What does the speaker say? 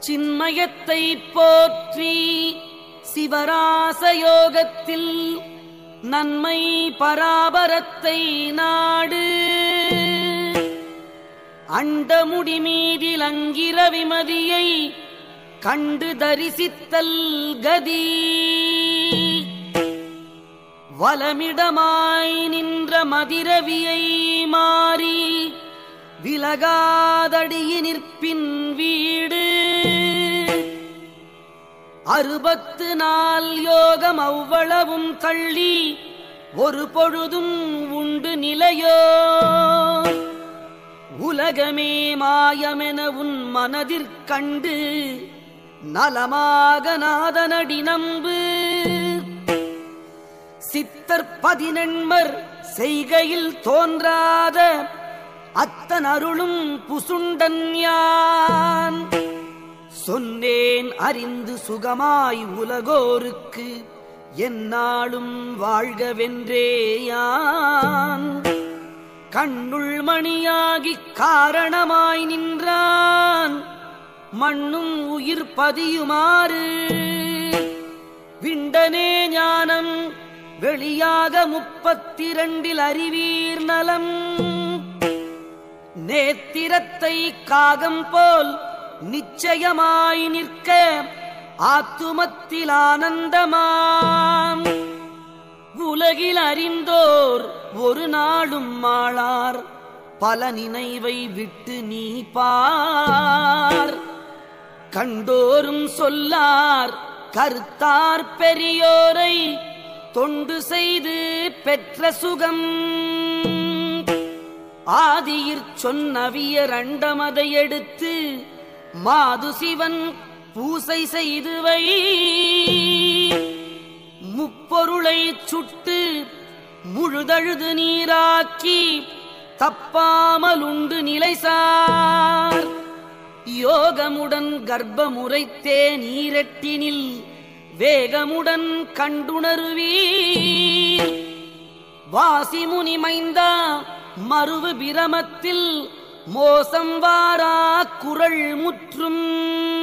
சின்மயத்தை போற்றி சிவராசயோகத்தில் நன்மை பராபரத்தை நாடு அண்டமுடி மீதில் அங்கிர விமதியை கண்டு தரிசித்தல் கதி வலமிடமாய் நின்ற மதிரவியை மாறி விலகாதடியி நிற்பின் வீடு அறுபத்து நாள் யோகம் அவ்வளவும் தள்ளி ஒரு பொழுதும் உண்டு நிலையோ உலகமே மாயமென உன் மனதிற்கண்டு நலமாக நாதனடி நம்பு சித்தர் பதினெண்மர் செய்கையில் தோன்றாத அத்தன் அருளும் புசுண்டன் யான் சொன்னேன் அறிந்து சுகமாய் உலகோருக்கு எந்நாளும் வாழ்கவென்றேயான் கண்ணுள் மணியாகிக் காரணமாய் நின்றான் மண்ணும் உயிர் பதியுமாறு விண்டனே ஞானம் வெளியாக முப்பத்திரண்டில் அறிவீர் நலம் நேத்திரத்தை காகம் போல் நிச்சயமாய் நிற்க ஆத்துமத்தில் ஆனந்தமாம் உலகில் அறிந்தோர் ஒரு நாளும் மாளார் பல நினைவை விட்டு நீ பார் கண்டோரும் சொல்லார் கருத்தார் பெரியோரை தொண்டு செய்து பெற்ற சுகம் ஆதியிற் சொன்னவியர் அண்டமதை எடுத்து மாது சிவன் பூசை செய்து வை முப்பொருளை சுட்டு முழுதழுது நீராக்கி தப்பாமல் உண்டு நிலைசார் யோகமுடன் கர்ப்பமுறைத்தே நீரட்டினில் வேகமுடன் கண்டுணருவீர் வாசிமுனி மைந்தா மறுவு பிரமத்தில் மோசம் வாரா குரல் முற்றும்